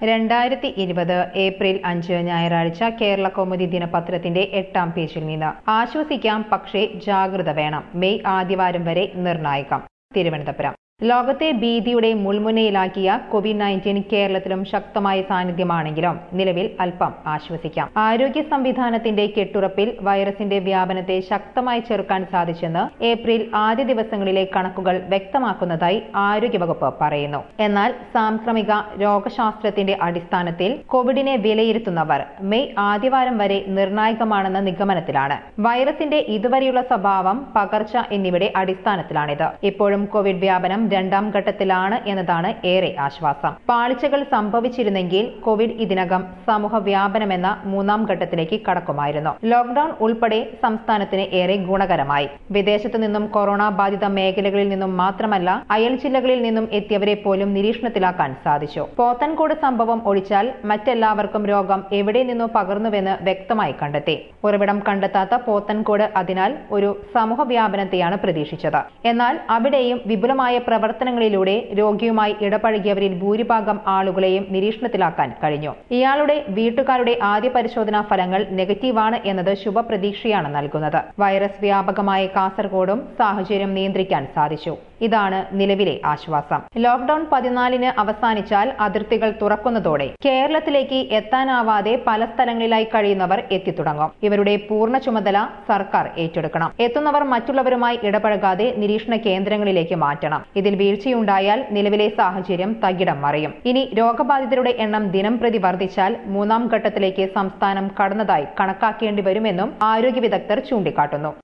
രണ്ടായിരത്തി ഇരുപത് ഏപ്രിൽ അഞ്ച് ഞായറാഴ്ച കേരള കൗമുദി ദിനപത്രത്തിന്റെ എട്ടാം പേജിൽ നിന്ന് ആശ്വസിക്കാം പക്ഷേ ജാഗ്രത വേണം മെയ് ആദ്യവാരം വരെ നിർണായകം തിരുവനന്തപുരം ലോകത്തെ ഭീതിയുടെ മുൾമുനയിലാക്കിയ കോവിഡ് നയൻറ്റീൻ കേരളത്തിലും ശക്തമായ സാന്നിധ്യമാണെങ്കിലും നിലവിൽ അല്പം ആശ്വസിക്കാം ആരോഗ്യ സംവിധാനത്തിന്റെ കെട്ടുറപ്പിൽ വൈറസിന്റെ വ്യാപനത്തെ ശക്തമായി ചെറുക്കാൻ സാധിച്ചെന്ന് ഏപ്രിൽ ആദ്യ ദിവസങ്ങളിലെ കണക്കുകൾ വ്യക്തമാക്കുന്നതായി ആരോഗ്യവകുപ്പ് പറയുന്നു എന്നാൽ സാംക്രമിക രോഗശാസ്ത്രത്തിന്റെ അടിസ്ഥാനത്തിൽ കോവിഡിനെ വിലയിരുത്തുന്നവർ മെയ് ആദ്യവാരം വരെ നിർണായകമാണെന്ന നിഗമനത്തിലാണ് വൈറസിന്റെ ഇതുവരെയുള്ള സ്വഭാവം പകർച്ച എന്നിവയുടെ അടിസ്ഥാനത്തിലാണിത് ഇപ്പോഴും കോവിഡ് വ്യാപനം രണ്ടാം ഘട്ടത്തിലാണ് എന്നതാണ് ഏറെ ആശ്വാസം പാളിച്ചകൾ സംഭവിച്ചിരുന്നെങ്കിൽ കോവിഡ് ഇതിനകം സമൂഹ വ്യാപനമെന്ന മൂന്നാം ഘട്ടത്തിലേക്ക് കടക്കുമായിരുന്നു ലോക്ഡൌൺ ഉൾപ്പെടെ സംസ്ഥാനത്തിന് ഏറെ ഗുണകരമായി വിദേശത്തു നിന്നും കൊറോണ ബാധിത മേഖലകളിൽ നിന്നും മാത്രമല്ല അയൽ ജില്ലകളിൽ നിന്നും എത്തിയവരെ പോലും നിരീക്ഷണത്തിലാക്കാൻ സാധിച്ചു പോത്തൻകോട് സംഭവം ഒഴിച്ചാൽ മറ്റെല്ലാവർക്കും രോഗം എവിടെ നിന്നോ പകർന്നുവെന്ന് വ്യക്തമായി കണ്ടെത്തി ഉറവിടം കണ്ടെത്താത്ത പോത്തൻകോട് അതിനാൽ ഒരു സമൂഹ വ്യാപനത്തെയാണ് പ്രതീക്ഷിച്ചത് എന്നാൽ അവിടെയും വിപുലമായ പ്രവർത്തനങ്ങളിലൂടെ രോഗിയുമായി ഇടപഴകിയവരിൽ ഭൂരിഭാഗം ആളുകളെയും നിരീക്ഷണത്തിലാക്കാൻ കഴിഞ്ഞു ഇയാളുടെ വീട്ടുകാരുടെ ആദ്യ പരിശോധനാ ഫലങ്ങൾ നെഗറ്റീവാണ് എന്നത് ശുഭപ്രതീക്ഷയാണ് നൽകുന്നത് വൈറസ് വ്യാപകമായ കാസർഗോഡും സാഹചര്യം നിയന്ത്രിക്കാൻ സാധിച്ചു ഇതാണ് നിലവിലെ ആശ്വാസം ലോക്ഡൌൺ പതിനാലിന് അവസാനിച്ചാൽ അതിർത്തികൾ തുറക്കുന്നതോടെ കേരളത്തിലേക്ക് എത്താനാവാതെ പല സ്ഥലങ്ങളിലായി കഴിയുന്നവർ എത്തിത്തുടങ്ങും ഇവരുടെ പൂർണ്ണ ചുമതല സർക്കാർ ഏറ്റെടുക്കണം എത്തുന്നവർ മറ്റുള്ളവരുമായി ഇടപഴകാതെ നിരീക്ഷണ കേന്ദ്രങ്ങളിലേക്ക് മാറ്റണം ഇതിൽ വീഴ്ചയുണ്ടായാൽ നിലവിലെ സാഹചര്യം തകിടം മറിയും ഇനി രോഗബാധിതരുടെ എണ്ണം ദിനം പ്രതി വർദ്ധിച്ചാൽ മൂന്നാം ഘട്ടത്തിലേക്ക് സംസ്ഥാനം കടന്നതായി കണക്കാക്കേണ്ടി വരുമെന്നും ആരോഗ്യ വിദഗ്ധർ ചൂണ്ടിക്കാട്ടുന്നു